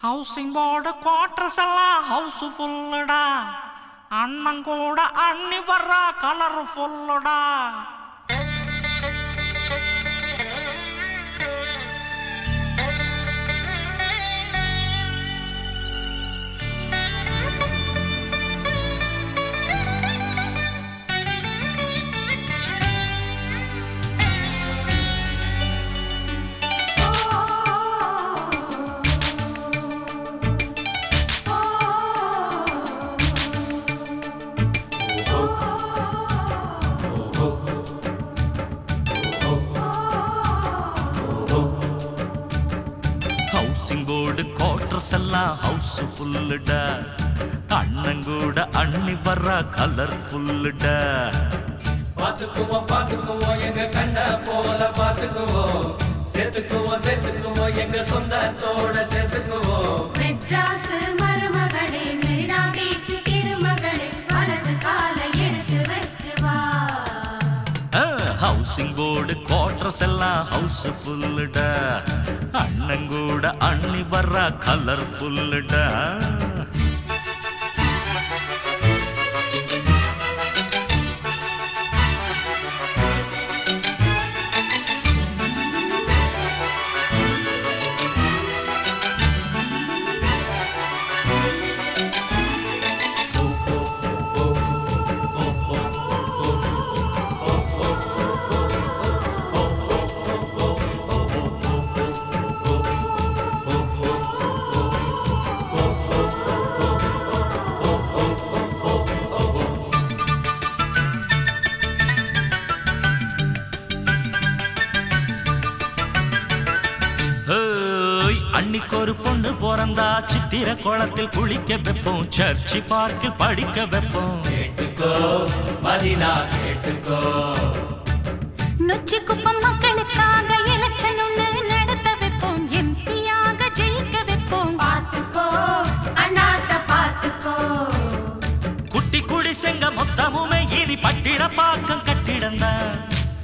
housing board quarters எல்லாம் house ஃபுல்லுடா அண்ணன் கூட அண்ணி வர்றா கலர் ஃபுல்லுடா ஹவுசிங் போர்டு குவார்டர்ஸ் எல்லாம் ஹவுஸ் ஃபுல்லுடா அண்ணன் கூட அண்ணி வர்றா கலர் ஃபுல்லுடா பாத்துக்குவோம் பாத்துக்குவோம் எங்க கண்ண போல பாத்துக்குவோம் சேர்த்துக்குவோம் சேர்த்துக்குவோம் எங்க சொந்தத்தோட சேர்த்துக்குவோம் மெட்ராஸ் மருமகளே மெரினா பீச் திருமகளே வலது காலை எடுத்து வச்சு வா ஹவுசிங் போர்டு குவார்டர்ஸ் எல்லாம் ஹவுஸ் ஃபுல்லுடா அண்ணன் கூட அண்ணி வர்றா கலர் ஃபுல்லுடா ஏய், அன்னிக்கு ஒரு பொண்ணு பிறந்தா சித்திர குளத்தில் குளிக்க வைப்போம் சர்ச்சி பார்க்கில் படிக்க வைப்போம் கேட்டுக்கோ மதினா கேட்டுக்கோ நொச்சி குப்பம் மக்களுக்காக எலெக்ஷன் ஒண்ணு நடத்த வைப்போம் எம்பியாக ஜெயிக்க வைப்போம் பாத்துக்கோ அண்ணாத்த பாத்துக்கோ குட்டி குடி செங்க மொத்தமுமே இனி பட்டிட பாக்கம் கட்டிடந்தான்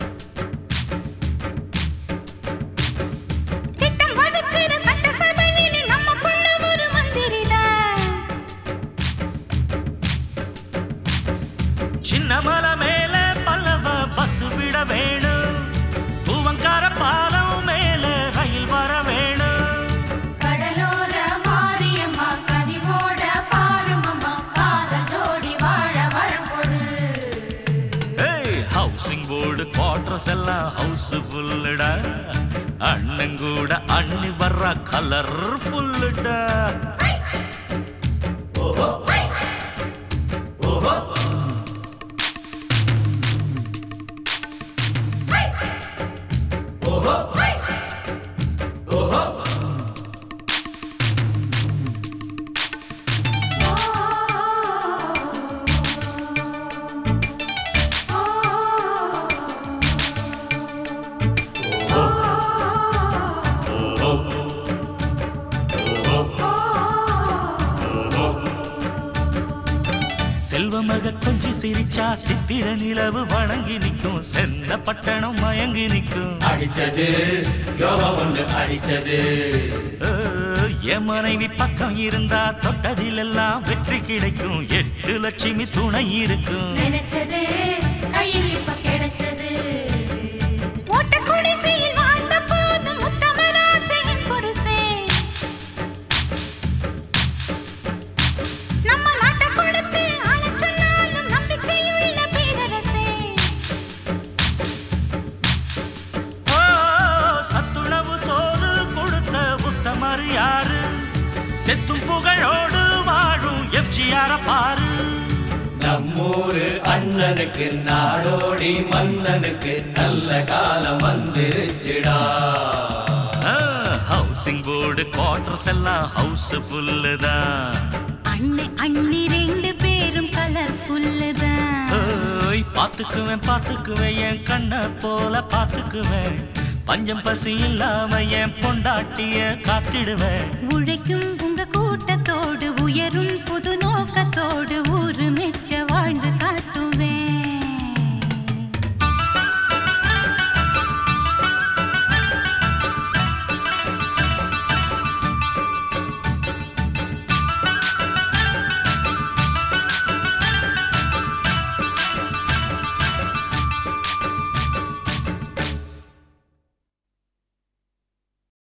திட்டம் வகுக்கிற சட்டசபையில் நம்ம புள்ள ஒரு மந்திரிதான் சின்ன மலை மேல பல்லவ பஸ் விட வேணும் பூவங்கார பாலம் மேல ரயில் வர வேணும் கடலோர மாரியம்மா கனிவோட பாருமம்மா காதல் ஜோடி வாழ வரம் கொடு ஏய் ஹவுசிங் போர்டு குவார்டர்ஸ் எல்லாம் ஹவுஸ் ஃபுல்லுடா அண்ணன் கூட அண்ணி வர்ற கலர் ஃபுல்லுடா செல்வமக கொஞ்சி சிரிச்சா சித்திர நிலவு வணங்கி நிற்கும் சென்ன பட்டணம் மயங்கி நிற்கும் அடிச்சது யோகம் ஒண்ணு அடிச்சது ஏய், என் மனைவி பக்கம் இருந்தா தொட்டதிலெல்லாம் வெற்றி கிடைக்கும் எட்டு லட்சுமி துணை இருக்கும் நினைச்சது கையில் இப்ப கிடைச்சது ஓட்ட குடிசையில் வாழ்ந்த போதும் உத்தமராஜையின் புருஷே நம்ம நாட்டை கொடுத்து ஆளச் சொன்னாலும் நம்பிக்கையுள்ள பேரரசே ஓ, சத்துணவு சோறு கொடுத்த உத்தமர் யாரு செத்தும் புகழோடு வாழும் எம்ஜிஆர பாரு நம்மூரு அண்ணனுக்கு நாடோடி மன்னனுக்கு நல்ல காலம் வந்துருச்சுடா ஹவுசிங் போர்டு குவார்டர்ஸ் எல்லாம் ஹவுஸ் ஃபுல்லு தான் அண்ணே அண்ணி ரெண்டு பேரும் கலர்ஃபுல்லு தான் ஓய் பாத்துக்குவேன் பாத்துக்குவேன் என் கண்ணை போல பாத்துக்குவேன் பஞ்சம் பசி இல்லாம என் பொண்டாட்டிய காத்திடுவேன் உழைக்கும் உங்க கூட்ட